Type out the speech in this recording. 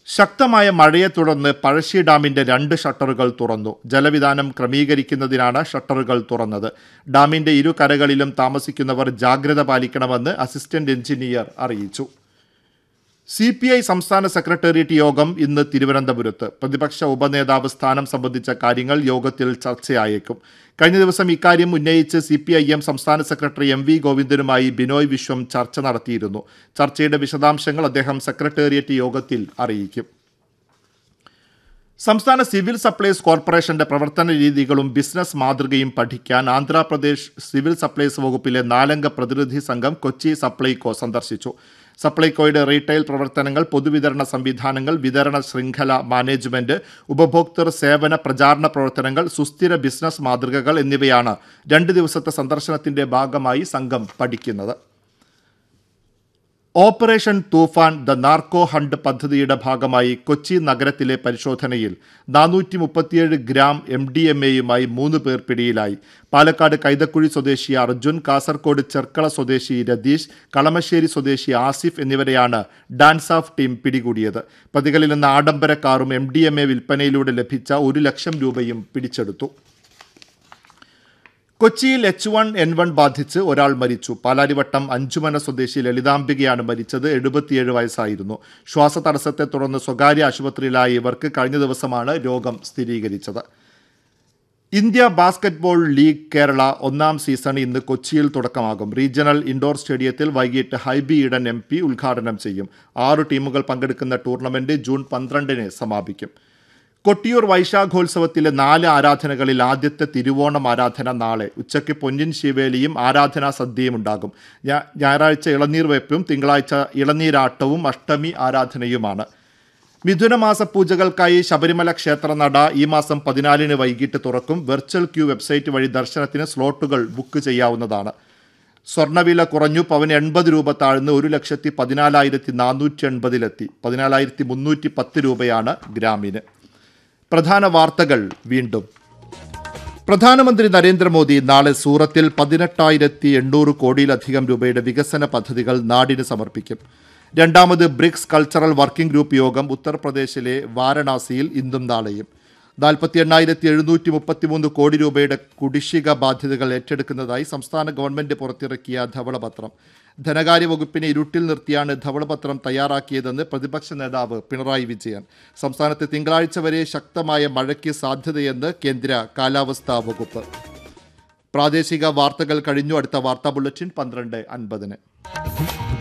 ശക്തമായ മഴയെ തുടർന്ന് പഴശ്ശി ഡാമിന്റെ രണ്ട് ഷട്ടറുകൾ തുറന്നു ജലവിധാനം ക്രമീകരിക്കുന്നതിനാണ് ഷട്ടറുകൾ തുറന്നത് ഡാമിന്റെ ഇരു കരകളിലും താമസിക്കുന്നവർ ജാഗ്രത പാലിക്കണമെന്ന് അസിസ്റ്റന്റ് എഞ്ചിനീയർ അറിയിച്ചു സി പി ഐ സംസ്ഥാന സെക്രട്ടേറിയറ്റ് യോഗം ഇന്ന് തിരുവനന്തപുരത്ത് പ്രതിപക്ഷ ഉപനേതാവ് സ്ഥാനം സംബന്ധിച്ച കാര്യങ്ങൾ യോഗത്തിൽ ചർച്ചയായേക്കും കഴിഞ്ഞ ദിവസം ഇക്കാര്യം ഉന്നയിച്ച് സി പി ഐ എം സംസ്ഥാന സെക്രട്ടറി എം വി ഗോവിന്ദനുമായി ബിനോയ് വിശ്വം ചർച്ച നടത്തിയിരുന്നു ചർച്ചയുടെ വിശദാംശങ്ങൾ അദ്ദേഹം സെക്രട്ടേറിയറ്റ് യോഗത്തിൽ അറിയിക്കും സംസ്ഥാന സിവിൽ സപ്ലൈസ് കോർപ്പറേഷന്റെ പ്രവർത്തന രീതികളും ബിസിനസ് മാതൃകയും പഠിക്കാൻ ആന്ധ്രാപ്രദേശ് സിവിൽ സപ്ലൈസ് വകുപ്പിലെ നാലംഗ പ്രതിനിധി സംഘം കൊച്ചി സപ്ലൈകോ സന്ദർശിച്ചു സപ്ലൈകോയുടെ റീറ്റെയിൽ പ്രവർത്തനങ്ങൾ പൊതുവിതരണ സംവിധാനങ്ങൾ വിതരണ ശൃംഖല മാനേജ്മെന്റ് ഉപഭോക്തൃ സേവന പ്രചാരണ പ്രവർത്തനങ്ങൾ സുസ്ഥിര ബിസിനസ് മാതൃകകൾ എന്നിവയാണ് രണ്ട് ദിവസത്തെ സന്ദർശനത്തിന്റെ ഭാഗമായി സംഘം പഠിക്കുന്നത് operation Toofan the narco hunt പദ്ധതിയുടെ ഭാഗമായി കൊച്ചി നഗരത്തിലെ പരിശോധനയിൽ നാനൂറ്റി മുപ്പത്തിയേഴ് ഗ്രാം എം ഡി എം എയുമായി മൂന്ന് പേർ പിടിയിലായി പാലക്കാട് കൈതക്കുഴി സ്വദേശി അർജുൻ കാസർഗോഡ് ചെർക്കള സ്വദേശി രതീഷ് കളമശ്ശേരി സ്വദേശി ആസിഫ് എന്നിവരെയാണ് ഡാൻസ് ഓഫ് ടീം പിടികൂടിയത് പ്രതികളിൽ നിന്ന് ആഡംബര കാറും എം ഡി എം എ വിൽപ്പനയിലൂടെ ലഭിച്ച ഒരു ലക്ഷം രൂപയും പിടിച്ചെടുത്തു കൊച്ചിയിൽ എച്ച് വൺ എൻ വൺ ബാധിച്ച് ഒരാൾ മരിച്ചു പാലാരിവട്ടം അഞ്ചുമന സ്വദേശി ലളിതാംബികയാണ് മരിച്ചത് എഴുപത്തിയേഴ് വയസ്സായിരുന്നു ശ്വാസതടസ്സത്തെ തുടർന്ന് സ്വകാര്യ ആശുപത്രിയിലായ ഇവർക്ക് കഴിഞ്ഞ ദിവസമാണ് രോഗം സ്ഥിരീകരിച്ചത് ഇന്ത്യ ബാസ്കറ്റ്ബോൾ ലീഗ് കേരള ഒന്നാം സീസൺ ഇന്ന് കൊച്ചിയിൽ തുടക്കമാകും റീജിയണൽ ഇൻഡോർ സ്റ്റേഡിയത്തിൽ വൈകിട്ട് ഹൈബി ഈഡൻ എം പി ഉദ്ഘാടനം ചെയ്യും ആറ് ടീമുകൾ പങ്കെടുക്കുന്ന ടൂർണമെന്റ് ജൂൺ പന്ത്രണ്ടിന് സമാപിക്കും കൊട്ടിയൂർ വൈശാഖോത്സവത്തിലെ നാല് ആരാധനകളിൽ ആദ്യത്തെ തിരുവോണം ആരാധന നാളെ ഉച്ചയ്ക്ക് പൊന്നിൻ ശിവേലിയും ആരാധനാ സദ്യയും ഉണ്ടാകും ഞാ- ഞായറാഴ്ച ഇളനീർ വെപ്പും തിങ്കളാഴ്ച ഇളനീരാട്ടവും അഷ്ടമി ആരാധനയുമാണ് മിഥുനമാസ പൂജകൾക്കായി ശബരിമല ക്ഷേത്രനട ഈ മാസം പതിനാലിന് വൈകിട്ട് തുറക്കും വെർച്വൽ ക്യൂ വെബ്സൈറ്റ് വഴി ദർശനത്തിന് സ്ലോട്ടുകൾ ബുക്ക് ചെയ്യാവുന്നതാണ് സ്വർണ്ണവില കുറഞ്ഞു പവന് എൺപത് രൂപ താഴ്ന്ന് ഒരു ലക്ഷത്തി പതിനാലായിരത്തി നാനൂറ്റി എൺപതിലെത്തി പതിനാലായിരത്തി മുന്നൂറ്റി പത്ത് രൂപയാണ് ഗ്രാമിന് പ്രധാന വാർത്തകൾ വീണ്ടും പ്രധാനമന്ത്രി നരേന്ദ്രമോദി നാളെ സൂറത്തിൽ പതിനെട്ടായിരത്തി എണ്ണൂറ് കോടിയിലധികം രൂപയുടെ വികസന പദ്ധതികൾ നാടിന് സമർപ്പിക്കും രണ്ടാമത് ബ്രിക്സ് കൾച്ചറൽ വർക്കിംഗ് ഗ്രൂപ്പ് യോഗം ഉത്തർപ്രദേശിലെ വാരണാസിയിൽ ഇന്നും നാളെയും നാൽപ്പത്തി എണ്ണായിരത്തി എഴുന്നൂറ്റി മുപ്പത്തിമൂന്ന് കോടി രൂപയുടെ കുടിശ്ശിക ബാധ്യതകൾ ഏറ്റെടുക്കുന്നതായി സംസ്ഥാന ഗവൺമെന്റ് പുറത്തിറക്കിയ ധവളപത്രം ധനകാര്യ വകുപ്പിനെ ഇരുട്ടിൽ നിർത്തിയാണ് ധവളപത്രം തയ്യാറാക്കിയതെന്ന് പ്രതിപക്ഷ നേതാവ് പിണറായി വിജയൻ സംസ്ഥാനത്ത് തിങ്കളാഴ്ച വരെ ശക്തമായ മഴയ്ക്ക് സാധ്യതയെന്ന് കേന്ദ്ര കാലാവസ്ഥാ വകുപ്പ് പ്രാദേശിക വാർത്തകൾ കഴിഞ്ഞു അടുത്ത വാർത്താ ബുള്ളറ്റിൻ പന്ത്രണ്ട് അൻപതിന്